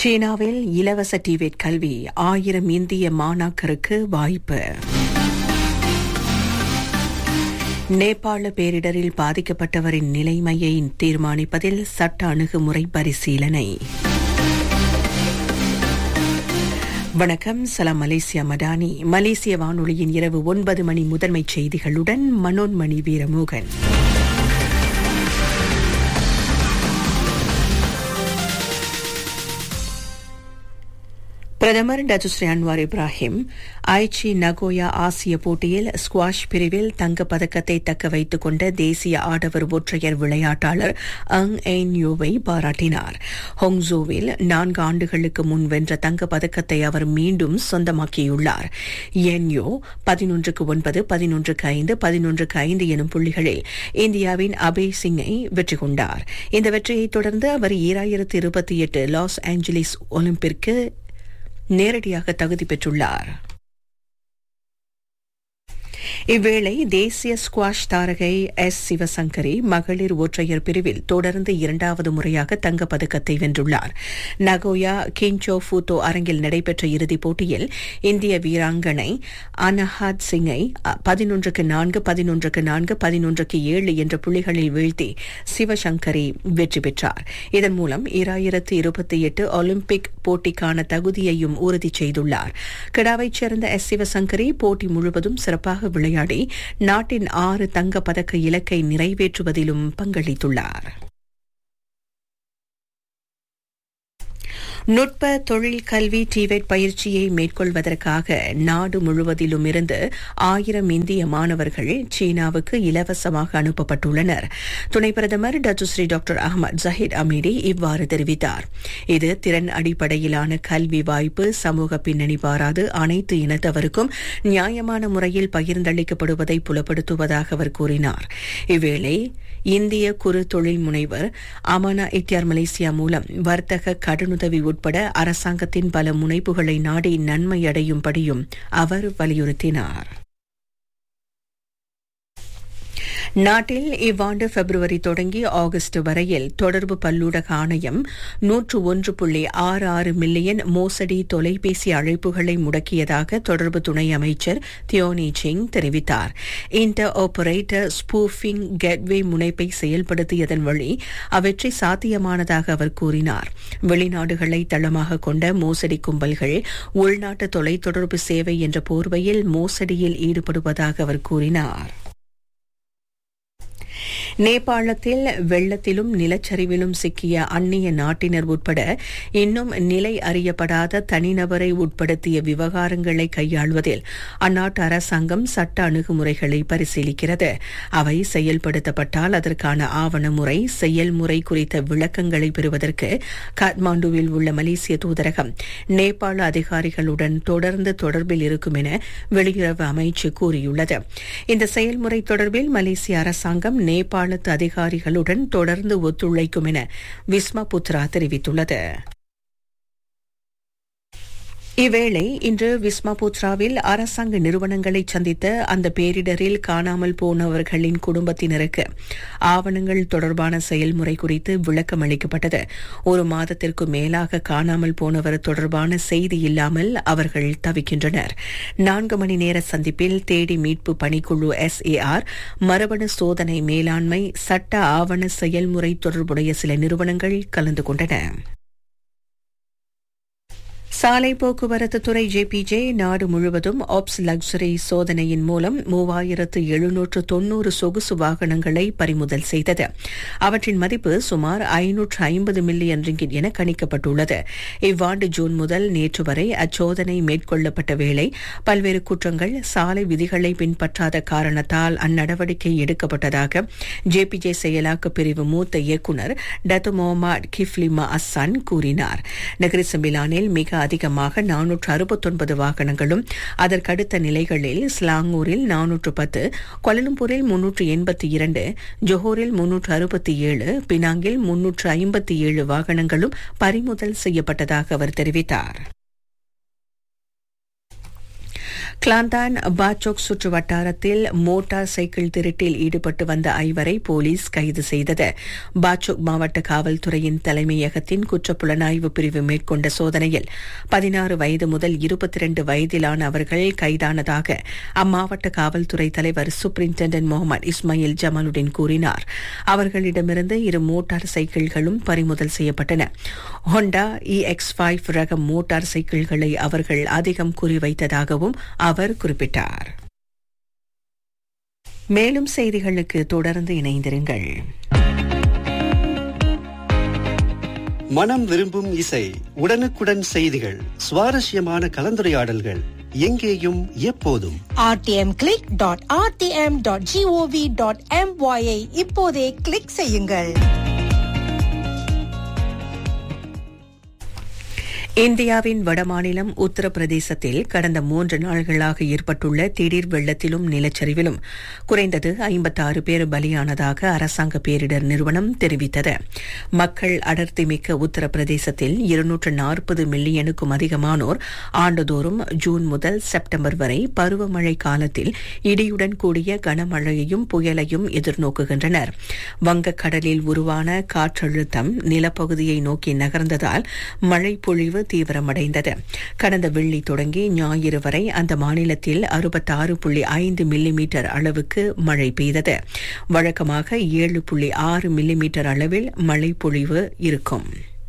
சீனாவில் இலவச டிவேட் கல்வி ஆயிரம் இந்திய மாணாக்கருக்கு வாய்ப்பு நேபாள பேரிடரில் பாதிக்கப்பட்டவரின் நிலைமையை தீர்மானிப்பதில் சட்ட அணுகுமுறை பரிசீலனை வணக்கம் சலாம் மலேசியா மடானி மலேசிய வானொலியின் இரவு ஒன்பது மணி முதன்மைச் செய்திகளுடன் மனோன்மணி வீரமோகன் பிரதமர் Datuk Seri Anwar Ibrahim Aichi Nagoya ஆசிய போட்டியில் ஸ்குவாஷ் பிரிவில் தங்கப் பதக்கத்தை தக்க வைத்துக் கொண்ட தேசிய ஆடவர் ஒற்றையர் விளையாட்டாளர் அங் என் யூவை பாராட்டினார் ஹொங்ஸோவில் நான்கு ஆண்டுகளுக்கு முன் வென்ற தங்கப் பதக்கத்தை அவர் மீண்டும் சொந்தமாக்கியுள்ளார் என் யோ பதினொன்றுக்கு ஒன்பது பதினொன்றுக்கு ஐந்து பதினொன்றுக்கு ஐந்து எனும் புள்ளிகளில் இந்தியாவின் அபய் சிங்கை வெற்றி கொண்டார் இந்த வெற்றியைத் தொடர்ந்து அவர் ஈராயிரத்து இருபத்தி எட்டு லாஸ் ஏஞ்சலிஸ் ஒலிம்பிற்கு நேரடியாக தகுதி பெற்றுள்ளார் இவ்வேளை தேசிய ஸ்குவாஷ் தாரகை எஸ் சிவசங்கரி மகளிர் ஒற்றையர் பிரிவில் தொடர்ந்து இரண்டாவது முறையாக தங்கப்பதக்கத்தை வென்றுள்ளார் நகோயா கின்சோ ஃபூத்தோ அரங்கில் நடைபெற்ற இறுதிப் போட்டியில் இந்திய வீராங்கனை அனஹாத் சிங்கை பதினொன்றுக்கு நான்கு பதினொன்றுக்கு நான்கு பதினொன்றுக்கு ஏழு என்ற புள்ளிகளில் வீழ்த்தி சிவசங்கரி வெற்றி பெற்றார் இதன் மூலம் இராயிரத்து இருபத்தி எட்டு ஒலிம்பிக் போட்டிக்கான தகுதியையும் உறுதி செய்துள்ளார் கிடாவைச் சேர்ந்த எஸ் சிவசங்கரி போட்டி முழுவதும் சிறப்பாக விளையாடி நாட்டின் ஆறு தங்க பதக்க இலக்கை நிறைவேற்றுவதிலும் பங்களித்துள்ளார் நுட்ப தொழில் கல்வி டிவேட் பயிற்சியை மேற்கொள்வதற்காக நாடு முழுவதிலும் இருந்து ஆயிரம் இந்திய மாணவர்கள் சீனாவுக்கு இலவசமாக அனுப்பப்பட்டுள்ளனர் துணை பிரதமர் Datuk Seri doctor Ahmad Zahid Hamidi இவ்வாறு தெரிவித்தார் இது திறன் அடிப்படையிலான கல்வி வாய்ப்பு சமூக பின்னணி பாராது அனைத்து இனத்தவருக்கும் நியாயமான முறையில் பகிர்ந்தளிக்கப்படுவதை புலப்படுத்துவதாக அவர் கூறினார் இவ்வேளை இந்திய குறு தொழில் முனைவர் அமானா இட்டியார் மலேசியா மூலம் வர்த்தக கடனுதவி உட்பட அரசாங்கத்தின் பல முனைப்புகளை நாடி நன்மையடையும்படியும் அவர் வலியுறுத்தினார் நாட்டில் இவ்வாண்டு பிப்ரவரி தொடங்கி ஆகஸ்ட் வரையில் தொடர்பு பல்லூடக ஆணையம் நூற்று ஒன்று புள்ளி ஆறு ஆறு மில்லியன் மோசடி தொலைபேசி அழைப்புகளை முடக்கியதாக தொடர்பு துணை அமைச்சர் தியோனி சிங் தெரிவித்தார் இன்டர் ஆபரேட்டர் ஸ்பூஃபிங் கெட்வே முனைப்பை செயல்படுத்தியதன் வழி அவற்றை சாத்தியமானதாக அவர் கூறினார் வெளிநாடுகளை தளமாக கொண்ட மோசடி கும்பல்கள் உள்நாட்டு தொலைத்தொடர்பு சேவை என்ற போர்வையில் மோசடியில் ஈடுபடுவதாக அவர் கூறினார் நேபாளத்தில் வெள்ளத்திலும் நிலச்சரிவிலும் சிக்கிய அந்நிய நாட்டினர் உட்பட இன்னும் நிலை அறியப்படாத தனிநபரை உட்படுத்திய விவகாரங்களை கையாள்வதில் அந்நாட்டு அரசாங்கம் சட்ட அணுகுமுறைகளை பரிசீலிக்கிறது அவை செயல்படுத்தப்பட்டால் அதற்கான ஆவண முறை செயல்முறை குறித்த விளக்கங்களை பெறுவதற்கு காட்மாண்டுவில் உள்ள மலேசிய தூதரகம் நேபாள அதிகாரிகளுடன் தொடர்ந்து தொடர்பில் இருக்கும் என வெளியுறவு அமைச்சு கூறியுள்ளது இந்த செயல்முறை தொடர்பில் மலேசிய அரசாங்கம் நேபாளத்து அதிகாரிகளுடன் தொடர்ந்து ஒத்துழைக்கும் என விஸ்மா புத்ரா தெரிவித்துள்ளது இவ்வேளை இன்று விஸ்மாபுத்ராவில் அரசாங்க நிறுவனங்களை சந்தித்த அந்த பேரிடரில் காணாமல் போனவர்களின் குடும்பத்தினருக்கு ஆவணங்கள் தொடர்பான செயல்முறை குறித்து விளக்கம் அளிக்கப்பட்டது ஒரு மாதத்திற்கு மேலாக காணாமல் போனவர் தொடர்பான செய்தி இல்லாமல் அவர்கள் தவிக்கின்றனர் நான்கு மணி நேர சந்திப்பில் தேடி மீட்பு பணிக்குழு எஸ்ஏஆர் மரபணு சோதனை மேலாண்மை சட்ட ஆவண செயல்முறை தொடர்புடைய சில நிறுவனங்கள் கலந்து கொண்டன சாலை போக்குவரத்து துறை ஜேபிஜே நாடு முழுவதும் ஆப்ஸ் லக்ஸரி சோதனையின் மூலம் மூவாயிரத்து எழுநூற்று தொன்னூறு சொகுசு வாகனங்களை பறிமுதல் செய்தது அவற்றின் மதிப்பு சுமார் ஐநூற்று ஐம்பது மில்லியன் ரிங்கிட் என கணிக்கப்பட்டுள்ளது இவ்வாண்டு ஜூன் முதல் நேற்று வரை அச்சோதனை மேற்கொள்ளப்பட்ட வேளை பல்வேறு குற்றங்கள் சாலை விதிகளை பின்பற்றாத காரணத்தால் அந்நடவடிக்கை எடுக்கப்பட்டதாக ஜேபிஜே செயலாக்க பிரிவு மூத்த இயக்குநர் டத்து முகமது கிஃப்லிமா அஸ்ஸான் கூறினார் நகரி சம்பிலானில் மிக அதிகமாக நானூற்று அறுபத்தொன்பது வாகனங்களும் அதற்கடுத்த நிலைகளில் ஸ்லாங்கூரில் நானூற்று பத்து கொலலம்பூரில் முன்னூற்று எண்பத்தி இரண்டு ஜொஹோரில் முன்னூற்று அறுபத்தி ஏழு பினாங்கில் முன்னூற்று ஐம்பத்தி ஏழு வாகனங்களும் பறிமுதல் செய்யப்பட்டதாக அவர் தெரிவித்தார் கிளாந்தான் பாச்சோக் சுற்று வட்டாரத்தில் மோட்டார் சைக்கிள் திருட்டில் ஈடுபட்டு வந்த ஐவரை போலீஸ் கைது செய்தது பாச்சோக் மாவட்ட காவல்துறையின் தலைமையகத்தின் குற்றப்புலனாய்வு பிரிவு மேற்கொண்ட சோதனையில் பதினாறு வயது முதல் இருபத்தி இரண்டு வயதிலான அவர்கள் கைதானதாக அம்மாவட்ட காவல்துறை தலைவர் சூப்பரிண்டென்டென்ட் முகமது இஸ்மாயில் ஜமாலுடன் கூறினார் அவர்களிடமிருந்து இரு மோட்டார் சைக்கிள்களும் பறிமுதல் செய்யப்பட்டன ஹோண்டா இ எக்ஸ் ஃபைவ் ரக மோட்டார் சைக்கிள்களை அவர்கள் அதிகம் குறிவைத்ததாகவும் அவர் குறிப்பிட்டார் மேலும் செய்திகளுக்கு தொடர்ந்து இணைந்திருங்கள் மனம் விரும்பும் இசை உடனுக்குடன் செய்திகள் சுவாரஸ்யமான கலந்துரையாடல்கள் எங்கேயும் எப்போதும் rtmclick.rtm.gov.my ஐ இப்போதே கிளிக் செய்யுங்கள் இந்தியாவின் வடமாநிலம் உத்தரப்பிரதேசத்தில் கடந்த மூன்று நாள்களாக ஏற்பட்டுள்ள திடீர் வெள்ளத்திலும் நிலச்சரிவிலும் குறைந்தது ஐம்பத்தாறு பேர் பலியானதாக அரசாங்க பேரிடர் நிறுவனம் தெரிவித்தது மக்கள் அடர்த்தி மிக்க உத்தரப்பிரதேசத்தில் இருநூற்று நாற்பது மில்லியனுக்கும் அதிகமானோர் ஆண்டுதோறும் ஜூன் முதல் செப்டம்பர் வரை பருவமழை காலத்தில் இடியுடன் கூடிய கனமழையையும் புயலையும் எதிர்நோக்குகின்றனர் வங்கக்கடலில் உருவான காற்றழுத்தம் நிலப்பகுதியை நோக்கி நகர்ந்ததால் மழை பொழிவு தீவிரமடைந்தது கடந்த வெள்ளி தொடங்கி ஞாயிறு வரை அந்த மாநிலத்தில் அறுபத்தாறு புள்ளி ஐந்து மில்லிமீட்டர் அளவுக்கு மழை பெய்தது வழக்கமாக ஏழு புள்ளி ஆறு மில்லிமீட்டர் அளவில் மழை பொழிவு இருக்கும்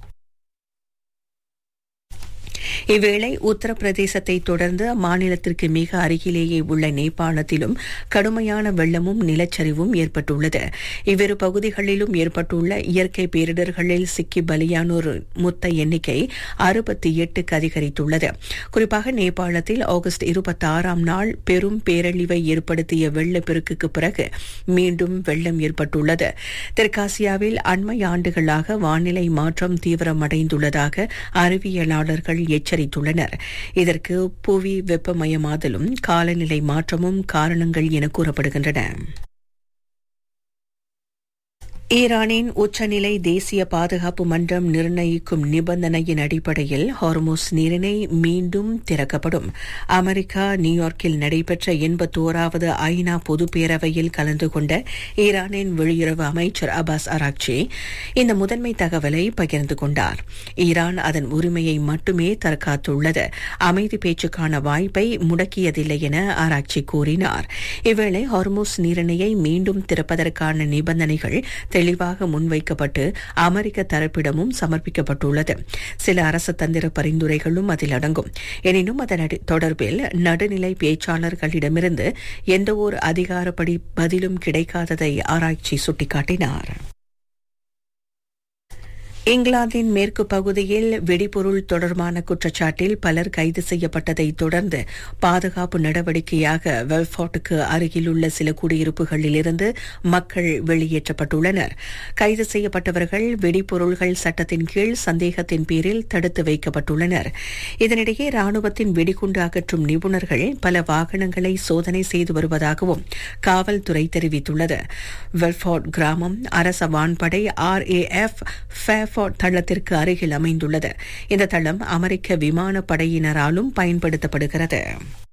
இவ்வேளை உத்தரப்பிரதேசத்தை தொடர்ந்து அம்மாநிலத்திற்கு மிக அருகிலேயே உள்ள நேபாளத்திலும் கடுமையான வெள்ளமும் நிலச்சரிவும் ஏற்பட்டுள்ளது இவ்விரு பகுதிகளிலும் ஏற்பட்டுள்ள இயற்கை பேரிடர்களில் சிக்கி பலியானோர் மொத்த எண்ணிக்கை அறுபத்தி எட்டுக்கு அதிகரித்துள்ளது குறிப்பாக நேபாளத்தில் ஆகஸ்ட் இருபத்தி ஆறாம் நாள் பெரும் பேரழிவை ஏற்படுத்திய வெள்ளப்பெருக்குக்கு பிறகு மீண்டும் வெள்ளம் ஏற்பட்டுள்ளது தெற்காசியாவில் அண்மை ஆண்டுகளாக வானிலை மாற்றம் தீவிரமடைந்துள்ளதாக அறிவியலாளர்கள் எச்சரித்துள்ளனர் இதற்கு புவி வெப்பமயமாதலும் காலநிலை மாற்றமும் காரணங்கள் என கூறப்படுகின்றன ஈரானின் உச்சநிலை தேசிய பாதுகாப்பு மன்றம் நிர்ணயிக்கும் நிபந்தனையின் அடிப்படையில் ஹார்மோஸ் நீரிணை மீண்டும் திறக்கப்படும் அமெரிக்கா நியூயார்க்கில் நடைபெற்ற எண்பத்தோராவது ஐநா பொதுப் பேரவையில் கலந்து கொண்ட ஈரானின் வெளியுறவு அமைச்சர் அபாஸ் அராக்சி இந்த முதன்மை தகவலை பகிர்ந்து கொண்டார் ஈரான் அதன் உரிமையை மட்டுமே தற்காத்துள்ளது அமைதி பேச்சுக்கான வாய்ப்பை முடக்கியதில்லை என ஆராய்ச்சி கூறினார் இவ்வேளை ஹார்மோஸ் நீரிணையை மீண்டும் திறப்பதற்கான நிபந்தனைகள் தெளிவாக முன்வைக்கப்பட்டு அமெரிக்க தரப்பிடமும் சமர்ப்பிக்கப்பட்டுள்ளது சில அரசு தந்திர பரிந்துரைகளும் அதில் அடங்கும் எனினும் அதன் தொடர்பில் நடுநிலை பேச்சாளர்களிடமிருந்து எந்தவொரு அதிகாரப்படி பதிலும் கிடைக்காததை ஆராய்ச்சி சுட்டிக்காட்டினார் இங்கிலாந்தின் மேற்கு பகுதியில் வெடிபொருள் தொடர்பான குற்றச்சாட்டில் பலர் கைது செய்யப்பட்டதை தொடர்ந்து பாதுகாப்பு நடவடிக்கையாக வெல்ஃபார்ட்டுக்கு அருகிலுள்ள சில குடியிருப்புகளில் இருந்து மக்கள் வெளியேற்றப்பட்டுள்ளனர் கைது செய்யப்பட்டவர்கள் வெடிபொருள்கள் சட்டத்தின் கீழ் சந்தேகத்தின் பேரில் தடுத்து வைக்கப்பட்டுள்ளனர் இதனிடையே ராணுவத்தின் வெடிகுண்டு அகற்றும் நிபுணர்கள் பல வாகனங்களை சோதனை செய்து வருவதாகவும் காவல்துறை தெரிவித்துள்ளது வெல்ஃபார்ட் கிராமம் அரச வான்படை ஆர்ஏஎஃப் ஃபேஃபார்ட் தளத்திற்கு அருகில் அமைந்துள்ளது இந்த தளம் அமெரிக்க விமானப்படையினராலும் பயன்படுத்தப்படுகிறது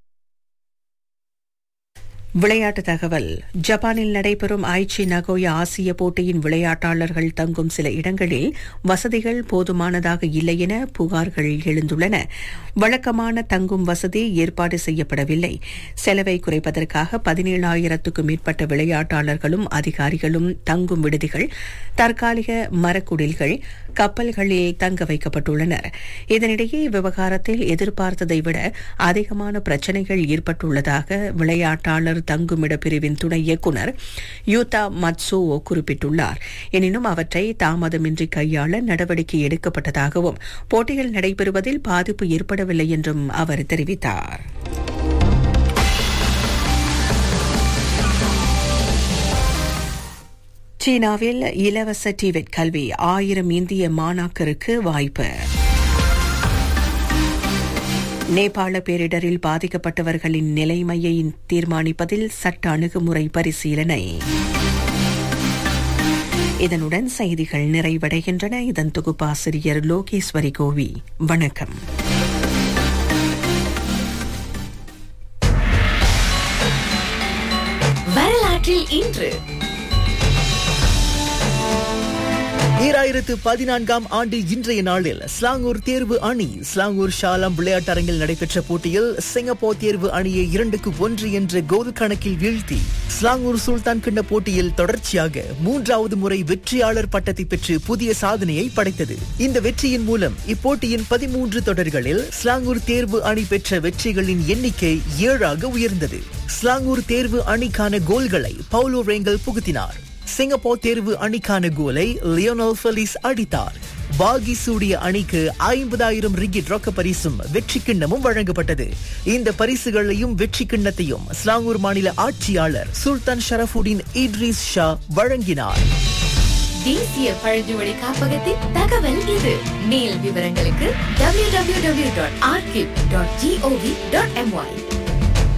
விளையாட்டு தகவல் ஜப்பானில் நடைபெறும் ஐச்சி நகோயா ஆசிய போட்டியின் விளையாட்டாளர்கள் தங்கும் சில இடங்களில் வசதிகள் போதுமானதாக இல்லை என புகார்கள் எழுந்துள்ளன வழக்கமான தங்கும் வசதி ஏற்பாடு செய்யப்படவில்லை செலவை குறைப்பதற்காக பதினேழாயிரத்துக்கும் மேற்பட்ட விளையாட்டாளர்களும் அதிகாரிகளும் தங்கும் விடுதிகள் தற்காலிக மரக்குடில்கள் கப்பல்களில் தங்க வைக்கப்பட்டுள்ளனர் இதனிடையே விவகாரத்தில் எதிர்பார்த்ததை விட அதிகமான பிரச்சினைகள் ஏற்பட்டுள்ளதாக விளையாட்டாளர் தங்குமிட பிரிவின் துணை இயக்குநர் யூதா மத்சோவோ குறிப்பிட்டுள்ளார் எனினும் அவற்றை தாமதமின்றி கையாள நடவடிக்கை எடுக்கப்பட்டதாகவும் போட்டிகள் நடைபெறுவதில் பாதிப்பு ஏற்படவில்லை என்றும் அவர் தெரிவித்தார் சீனாவில் இலவச டிவெட் கல்வி ஆயிரம் இந்திய மாணாக்கருக்கு வாய்ப்பு நேபாள பேரிடரில் பாதிக்கப்பட்டவர்களின் நிலைமையை தீர்மானிப்பதில் சட்ட அணுகுமுறை பரிசீலனை இதனுடன் செய்திகள் நிறைவடைகின்றன இதன் தொகுப்பாசிரியர் லோகேஸ்வரி கோவி வணக்கம் இன்று ஈராயிரத்து பதினான்காம் ஆண்டு இன்றைய நாளில் ஸ்லாங்கூர் தேர்வு அணி ஸ்லாங்கூர் ஷாலாம் விளையாட்டரங்கில் நடைபெற்ற போட்டியில் சிங்கப்பூர் தேர்வு அணியை இரண்டுக்கு ஒன்று என்ற கோல் கணக்கில் வீழ்த்தி ஸ்லாங்கூர் சுல்தான் கிண்ண போட்டியில் தொடர்ச்சியாக மூன்றாவது முறை வெற்றியாளர் பட்டத்தை பெற்று புதிய சாதனையை படைத்தது இந்த வெற்றியின் மூலம் இப்போட்டியின் பதிமூன்று தொடர்களில் ஸ்லாங்கூர் தேர்வு அணி பெற்ற வெற்றிகளின் எண்ணிக்கை ஏழாக உயர்ந்தது ஸ்லாங்கூர் தேர்வு அணிக்கான கோல்களை பவுலோ ரேங்கல் புகுத்தினார் சிங்கப்பூர் தேர்வு அணிக்கான கோலை லியோனல் ஃபெலிஸ் அடித்தார் பாகி சூடிய அணிக்கு ஐம்பதாயிரம் ரிங்கிட் ரொக்க பரிசும் வெற்றி கிண்ணமும் வழங்கப்பட்டது இந்த பரிசுகளையும் வெற்றி கிண்ணத்தையும் ஸ்லாங்கூர் மாநில ஆட்சியாளர் சுல்தான் ஷரஃபுடின் இட்ரிஸ் ஷா வழங்கினார் தேசிய பழங்குடி காப்பகத்தின் தகவல் இது மேல் விவரங்களுக்கு www.archive.gov.my